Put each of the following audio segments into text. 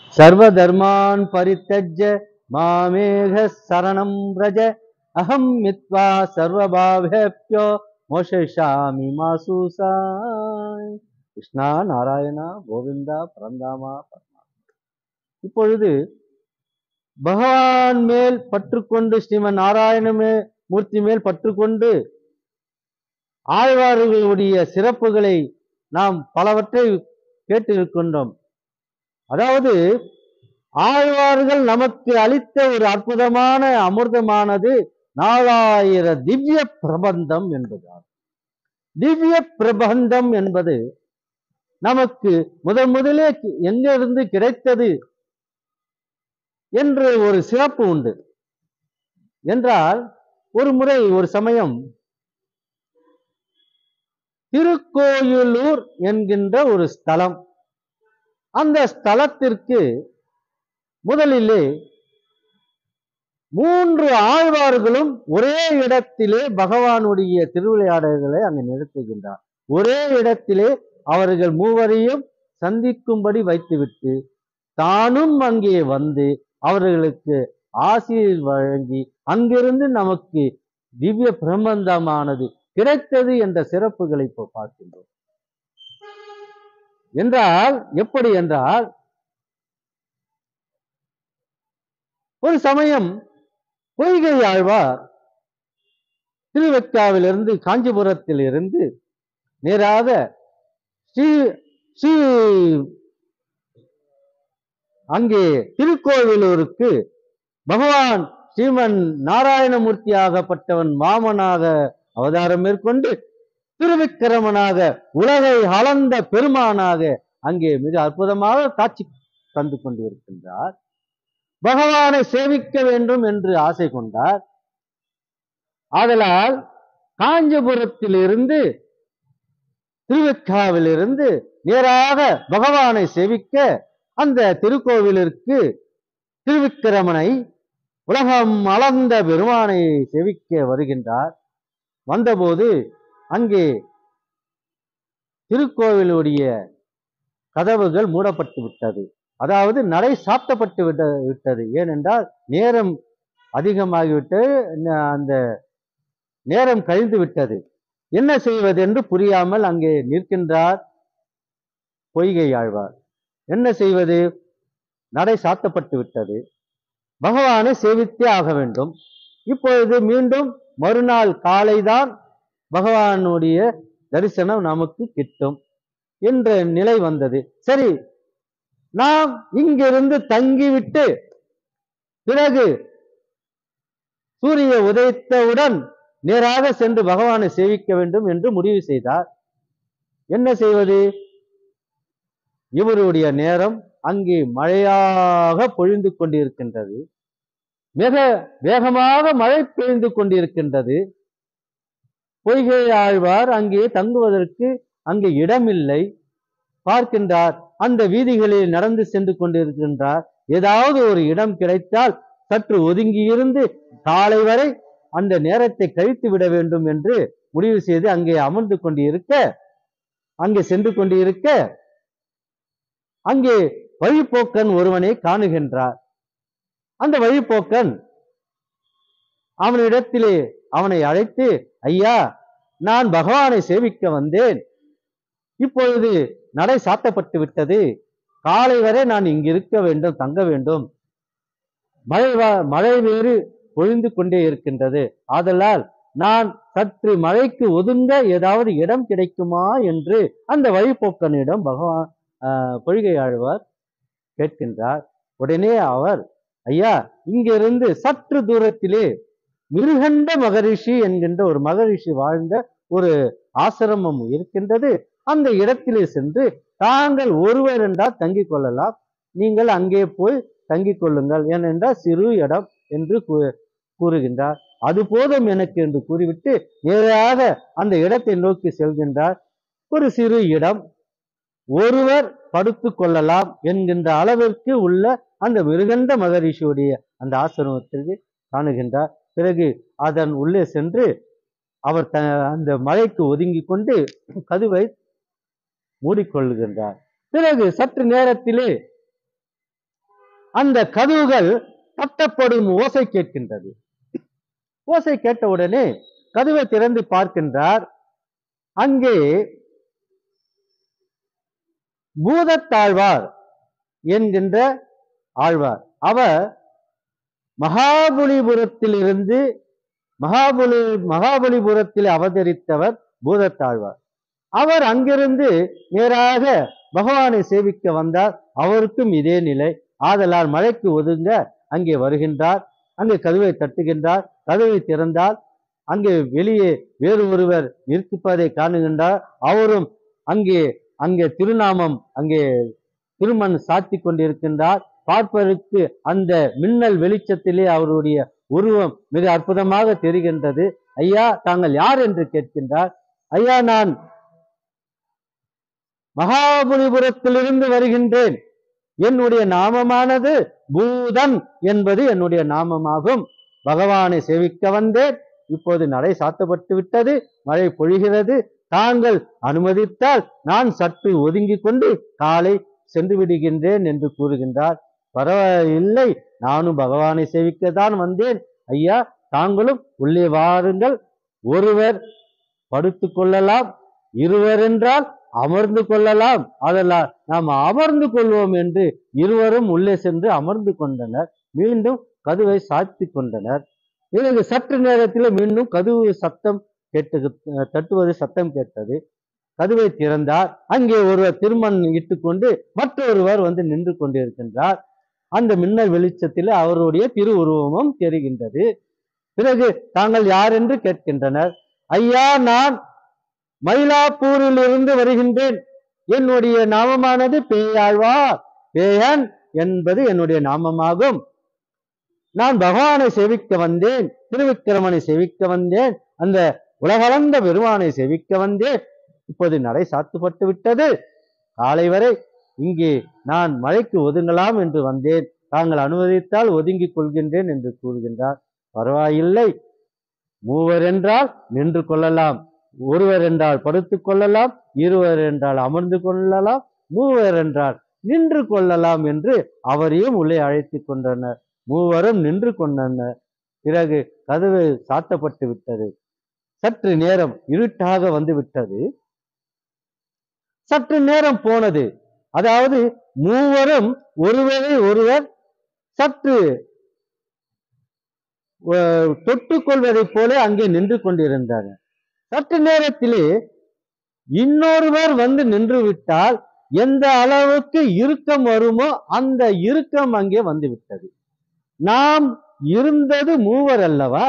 சர்வ தர்மான் பரித்தஜ்ய மாமேக சரணம் ரஜ அகம் மித்வா சர்வபாவேப்யோ மோஷாமி மாசூசாய் கிருஷ்ணா நாராயணா கோவிந்தா பரந்தாமா பரமா இப்பொழுது பகவான் மேல் பற்றுக்கொண்டு ஸ்ரீமன் நாராயண மே- மூர்த்தி மேல் பற்றுக்கொண்டு ஆழ்வார்களுடைய சிறப்புகளை நாம் பலவற்றை கேட்டிருக்கின்றோம் அதாவது ஆழ்வார்கள் நமக்கு அளித்த ஒரு அற்புதமான அமிர்தமானது நாலாயிர திவ்ய பிரபந்தம் என்பதாகும் திவ்ய பிரபந்தம் என்பது நமக்கு முதன் முதலே கி- எங்கிருந்து கிடைத்தது என்று ஒரு சிறப்பு உண்டு என்றால் ஒரு முறை ஒரு சமயம் திருக்கோயிலூர் என்கின்ற ஒரு ஸ்தலம் அந்த ஸ்தலத்திற்கு முதலிலே மூன்று ஆழ்வார்களும் ஒரே இடத்திலே பகவானுடைய திருவிளையாடல்களை அங்கு நிறுத்துகின்றார் ஒரே இடத்திலே அவர்கள் மூவரையும் சந்திக்கும்படி வைத்துவிட்டு தானும் அங்கே வந்து அவர்களுக்கு ஆசீர் வழங்கி அங்கிருந்து நமக்கு திவ்ய பிரபந்தமானது கிடைத்தது என்ற சிறப்புகளை இப்போ பார்க்கின்றோம் என்றால் எப்படி என்றால் ஒரு சமயம் பொய்கை ஆழ்வார் திருவெக்காவிலிருந்து காஞ்சிபுரத்தில் இருந்து நேராக ஸ்ரீ ஸ்ரீ அங்கே திருக்கோவிலூருக்கு பகவான் ஸ்ரீமன் நாராயணமூர்த்தியாகப்பட்டவன் வாமனாக அவதாரம் மேற்கொண்டு திருவிக்கிரமனாக உலகை அளந்த பெருமானாக அங்கே மிக அற்புதமாக காட்சி தந்து கொண்டிருக்கின்றார் பகவானை சேவிக்க வேண்டும் என்று ஆசை கொண்டார் ஆதலால் காஞ்சிபுரத்திலிருந்து திருவெக்காவிலிருந்து நேராக பகவானை சேவிக்க அந்த திருக்கோவிலிற்கு திருவிக்கிரமனை உலகம் அளந்த பெருமானை சேவிக்க வருகின்றார் வந்தபோது அங்கே திருக்கோவிலுடைய கதவுகள் மூடப்பட்டு விட்டது அதாவது நடை சாத்தப்பட்டு விட்ட விட்டது ஏனென்றால் நேரம் அதிகமாகிவிட்டு ந- அந்த நேரம் கழிந்து விட்டது என்ன செய்வது என்று புரியாமல் அங்கே நிற்கின்றார் பொய்கை ஆழ்வார் என்ன செய்வது நடை சாத்தப்பட்டு விட்டது பகவானை சேவித்தே ஆக வேண்டும் இப்பொழுது மீண்டும் மறுநாள் காலைதான் பகவானுடைய தரிசனம் நமக்கு கிட்டும் என்ற நிலை வந்தது சரி நாம் இங்கிருந்து தங்கிவிட்டு பிறகு சூரிய உதயத்தவுடன் நேராக சென்று பகவானை சேவிக்க வேண்டும் என்று முடிவு செய்தார் என்ன செய்வது இவருடைய நேரம் அங்கே மழையாக பொழிந்து கொண்டிருக்கின்றது மிக வேகமாக மழை பெய்து கொண்டிருக்கின்றது பொய்கை ஆழ்வார் அங்கே தங்குவதற்கு அங்கே இடமில்லை பார்க்கின்றார் அந்த வீதிகளில் நடந்து சென்று கொண்டிருக்கின்றார் ஏதாவது ஒரு இடம் கிடைத்தால் சற்று ஒதுங்கி இருந்து காலை வரை அந்த நேரத்தை கழித்து விட வேண்டும் என்று முடிவு செய்து அங்கே அமர்ந்து கொண்டிருக்க அங்கே சென்று கொண்டிருக்க அங்கே வழிப்போக்கன் ஒருவனை காணுகின்றார் அந்த வழிப்போக்கன் அவனிடத்திலே அவனை அழைத்து ஐயா நான் பகவானை சேவிக்க வந்தேன் இப்பொழுது நடை சாத்தப்பட்டு விட்டது காலை வரை நான் இங்கு இருக்க வேண்டும் தங்க வேண்டும் மழை வா- மழை வேறு பொழிந்து கொண்டே இருக்கின்றது ஆதலால் நான் சற்று மழைக்கு ஒதுங்க ஏதாவது இடம் கிடைக்குமா என்று அந்த வழிப்போக்கனிடம் பகவான் ஆஹ், பொய்கை ஆழ்வார் கேட்கின்றார் உடனே அவர் ஐயா இங்கிருந்து சற்று தூரத்திலே மிருகண்ட மகரிஷி என்கின்ற ஒரு மகரிஷி வாழ்ந்த ஒரு ஆசிரமம் இருக்கின்றது அந்த இடத்திலே சென்று தாங்கள் ஒருவர் என்றால் தங்கிக் கொள்ளலாம் நீங்கள் அங்கே போய் தங்கிக் கொள்ளுங்கள் ஏனென்றால் சிறு இடம் என்று கூ- கூறுகின்றார் அது போதும் எனக்கு என்று கூறிவிட்டு நேராக அந்த இடத்தை நோக்கி செல்கின்றார் ஒரு சிறு இடம் ஒருவர் படுத்துக் கொள்ளலாம் என்கின்ற அளவிற்கு உள்ள அந்த மிருகண்ட மகரிஷியுடைய அந்த ஆசிரமத்திற்கு காணுகின்றார் பிறகு அதன் உள்ளே சென்று அவர் த அந்த மழைக்கு ஒதுங்கி கொண்டு கதவை மூடிக்கொள்கின்றார் பிறகு சற்று நேரத்திலே அந்த கதவுகள் தட்டப்படும் ஓசை கேட்கின்றது ஓசை கேட்டவுடனே கதவை திறந்து பார்க்கின்றார் அங்கே பூதத்தாழ்வார் என்கின்ற ஆழ்வார் அவர் மகாபலிபுரத்திலிருந்து மகாபலி மகாபலிபுரத்தில் அவதரித்தவர் பூதத்தாழ்வார் அவர் அங்கிருந்து நேராக பகவானை சேவிக்க வந்தார் அவருக்கும் இதே நிலை ஆதலால் மழைக்கு ஒதுங்க அங்கே வருகின்றார் அங்கே கதவை தட்டுகின்றார் கதவை திறந்தால் அங்கே வெளியே வேறு ஒருவர் இருப்பதை காணுகின்றார் அவரும் அங்கே அங்கே திருநாமம் அங்கே திருமண் சாத்தி கொண்டிருக்கின்றார் பார்ப்பதற்கு அந்த மின்னல் வெளிச்சத்திலே அவருடைய உருவம் மிக அற்புதமாக தெரிகின்றது ஐயா தாங்கள் யார் என்று கேட்கின்றார் ஐயா நான் மகாபலிபுரத்திலிருந்து வருகின்றேன் என்னுடைய நாமமானது பூதன் என்பது என்னுடைய நாமமாகும் பகவானை சேவிக்க வந்தேன் இப்போது நடை சாத்தப்பட்டு விட்டது மழை பொழிகிறது தாங்கள் அனுமதித்தால் நான் சற்று ஒதுங்கிக் கொண்டு காலை சென்று விடுகின்றேன் என்று கூறுகின்றார் பரவாயில்லை நானும் பகவானை சேவிக்கத்தான் வந்தேன் ஐயா தாங்களும் உள்ளே வாருங்கள் ஒருவர் படுத்துக் கொள்ளலாம் இருவர் என்றால் அமர்ந்து கொள்ளலாம் அதெல்லாம் நாம் அமர்ந்து கொள்வோம் என்று இருவரும் உள்ளே சென்று அமர்ந்து கொண்டனர் மீண்டும் கதவை சாத்தி கொண்டனர் பிறகு சற்று நேரத்தில் மீண்டும் கதவு சத்தம் கேட்டது தட்டுவது சத்தம் கேட்டது கதவை திறந்தார் அங்கே ஒருவர் திருமண் இட்டுக்கொண்டு மற்றொருவர் வந்து நின்று கொண்டிருக்கின்றார் அந்த மின்னல் வெளிச்சத்தில் அவருடைய திருவுருவமும் தெரிகின்றது பிறகு தாங்கள் யார் என்று கேட்கின்றனர் ஐயா நான் மயிலாப்பூரில் இருந்து வருகின்றேன் என்னுடைய நாமமானது பேயாழ்வார் பேயன் என்பது என்னுடைய நாமமாகும் நான் பகவானை சேவிக்க வந்தேன் திருவிக்கிரமனை சேவிக்க வந்தேன் அந்த உலகளந்த பெருமானை சேவிக்க வந்தேன் இப்போது நடை சாத்துப்பட்டு விட்டது காலை வரை இங்கே நான் மழைக்கு ஒதுங்கலாம் என்று வந்தேன் தாங்கள் அனுமதித்தால் ஒதுங்கிக் கொள்கின்றேன் என்று கூறுகின்றார் பரவாயில்லை மூவர் என்றால் நின்று கொள்ளலாம் ஒருவர் என்றால் படுத்துக் கொள்ளலாம் இருவர் என்றால் அமர்ந்து கொள்ளலாம் மூவர் என்றால் நின்று கொள்ளலாம் என்று அவரையும் உள்ளே அழைத்துக் கொண்டனர் மூவரும் நின்று கொண்டனர் பிறகு கதவு சாத்தப்பட்டு விட்டது சற்று நேரம் இருட்டாக வந்து விட்டது சற்று நேரம் போனது அதாவது மூவரும் ஒருவரை ஒருவர் சற்று அஹ், தொட்டுக் கொள்வதைப் போல அங்கே நின்று கொண்டிருந்தார்கள் சற்று நேரத்திலே இன்னொருவர் வந்து நின்று விட்டால் எந்த அளவுக்கு இறுக்கம் வருமோ அந்த இறுக்கம் அங்கே வந்து விட்டது நாம் இருந்தது மூவர் அல்லவா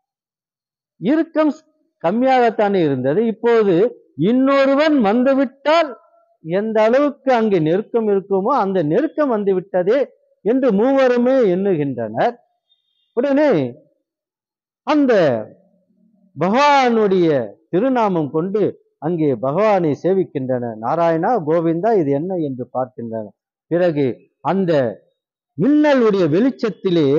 இறுக்கம் கம்மியாகத்தானே இருந்தது இப்போது இன்னொருவன் வந்துவிட்டால் எந்த அளவுக்கு அங்கே நெருக்கம் இருக்குமோ அந்த நெருக்கம் வந்து விட்டதே என்று மூவருமே எண்ணுகின்றனர் உடனே அந்த பகவானுடைய திருநாமம் கொண்டு அங்கே பகவானை சேவிக்கின்றனர் நாராயணா கோவிந்தா இது என்ன என்று பார்க்கின்றனர் பிறகு அந்த மின்னலுடைய வெளிச்சத்திலே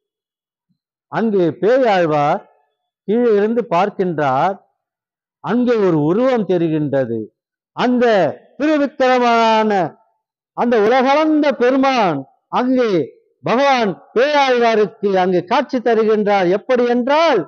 அங்கே பேயாழ்வார் கீழே இருந்து பார்க்கின்றார் அங்கே ஒரு உருவம் தெரிகின்றது அந்த திருவிக்கிரமான அந்த உலகளந்த பெருமான் அங்கே பகவான் பேயாழ்வாருக்கு அங்கு காட்சி தருகின்றார் எப்படி என்றால்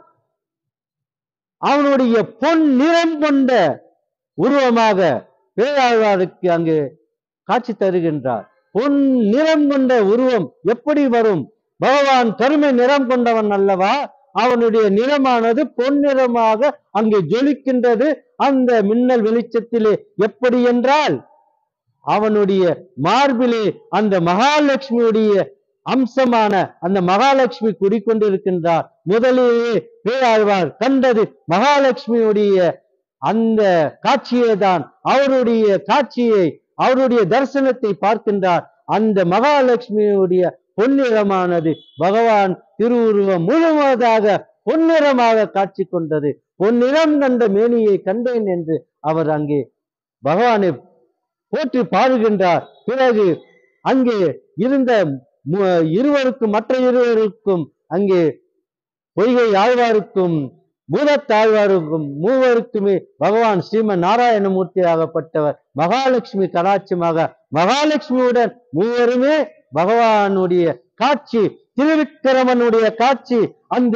அவனுடைய பொன் நிறம் கொண்ட உருவமாக பேயாழ்வாருக்கு அங்கு காட்சி தருகின்றார் பொன் நிறம் கொண்ட உருவம் எப்படி வரும் பகவான் கருமை நிறம் கொண்டவன் அல்லவா அவனுடைய நிறமானது பொன்னிறமாக அங்கே ஜொலிக்கின்றது அந்த மின்னல் வெளிச்சத்திலே எப்படி என்றால் அவனுடைய மார்பிலே அந்த மகாலட்சுமியுடைய அம்சமான அந்த மகாலட்சுமி குடிக்கொண்டிருக்கின்றார் முதலிலேயே பேராழ்வார் கண்டது மகாலட்சுமியுடைய அந்த காட்சியை தான் அவருடைய காட்சியை அவருடைய தரிசனத்தை பார்க்கின்றார் அந்த மகாலட்சுமியுடைய பொன்னிறமானது பகவான் திருவுருவம் முழுவதாக பொன்னிறமாக காட்சி கொண்டது பொன்னிறம் கண்ட மேனியை கண்டேன் என்று அவர் அங்கே பகவானை போற்றி பாடுகின்றார் பிறகு அங்கே இருந்த மு- இருவருக்கும் மற்ற இருவருக்கும் அங்கே பொய்கை ஆழ்வாருக்கும் பூதத்தாழ்வாருக்கும் மூவருக்குமே பகவான் ஸ்ரீமன் நாராயணமூர்த்தி ஆகப்பட்டவர் மகாலட்சுமி கடாட்சமாக மகாலட்சுமியுடன் மூவருமே பகவானுடைய காட்சி திருவிக்கிரமனுடைய காட்சி அந்த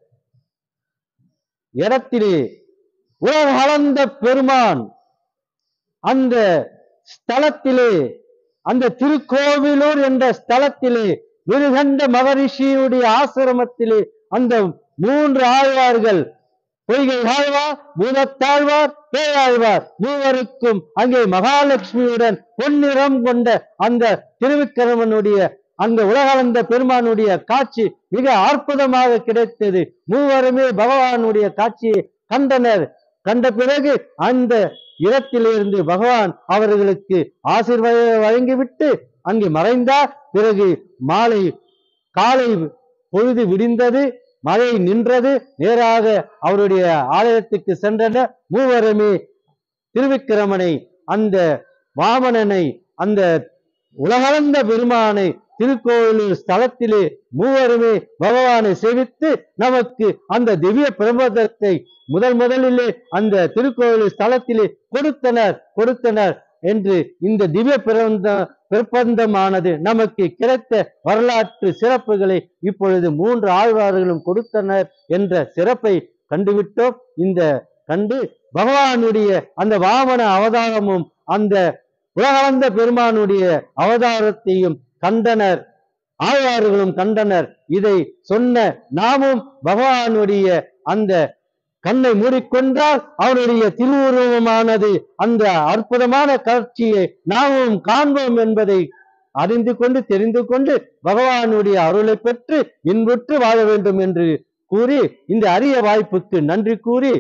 இடத்திலே உலக அளந்த பெருமான் அந்த ஸ்தலத்திலே அந்த திருக்கோவிலூர் என்ற ஸ்தலத்திலே விருகண்ட மகரிஷியுடைய ஆசிரமத்திலே அந்த மூன்று ஆழ்வார்கள் பொய்கை ஆழ்வார் பூதத்தாழ்வார் பேராழ்வார் மூவருக்கும் அங்கே மகாலட்சுமியுடன் பொன்னிறம் கொண்ட அந்த திருவிக்கிரமனுடைய அந்த உலகளந்த பெருமானுடைய காட்சி மிக அற்புதமாக கிடைத்தது மூவருமே பகவானுடைய காட்சியை கண்டனர் கண்ட பிறகு அந்த இடத்திலிருந்து பகவான் அவர்களுக்கு ஆசீர்வாதம் வழங்கிவிட்டு அங்கே மறைந்தார் பிறகு மாலை காலை பொழுது விடிந்தது மழை நின்றது நேராக அவருடைய ஆலயத்துக்கு சென்றனர் மூவருமே திருவிக்கிரமனை அந்த வாமனனை அந்த உலகளந்த பெருமானை திருக்கோவிலூர் ஸ்தலத்திலே மூவருமே பகவானை சேவித்து நமக்கு அந்த திவ்ய பிரபந்தத்தை முதல் முதலிலே அந்த திருக்கோவிலூர் ஸ்தலத்திலே கொடுத்தனர் கொடுத்தனர் என்று இந்த திவ்ய பிரபந்த பிரபந்தமானது நமக்கு கிடைத்த வரலாற்று சிறப்புகளை இப்பொழுது மூன்று ஆழ்வார்களும் கொடுத்தனர் என்ற சிறப்பை கண்டுவிட்டோம் இந்த கண்டு பகவானுடைய அந்த வாமன அவதாரமும் அந்த உலகளந்த பெருமானுடைய அவதாரத்தையும் கண்டனர் ஆழ்வார்களும் கண்டனர் இதை சொன்ன நாமும் பகவானுடைய அந்த கண்ணை மூடிக்கொண்டால் அவருடைய திருவுருவமானது அந்த அற்புதமான காட்சியை நாமும் காண்போம் என்பதை அறிந்து கொண்டு தெரிந்து கொண்டு பகவானுடைய அருளை பெற்று இன்புற்று வாழ வேண்டும் என்று கூறி இந்த அரிய வாய்ப்புக்கு நன்றி கூறி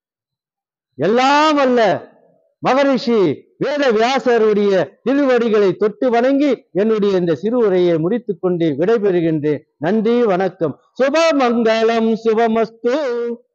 எல்லாம் அல்ல மகரிஷி வேத வியாசருடைய திருவடிகளை தொட்டு வணங்கி என்னுடைய இந்த சிறு உரையை முடித்துக் கொண்டு விடைபெறுகின்றேன் நன்றி வணக்கம் சுபமங்கலம் சுபமஸ்து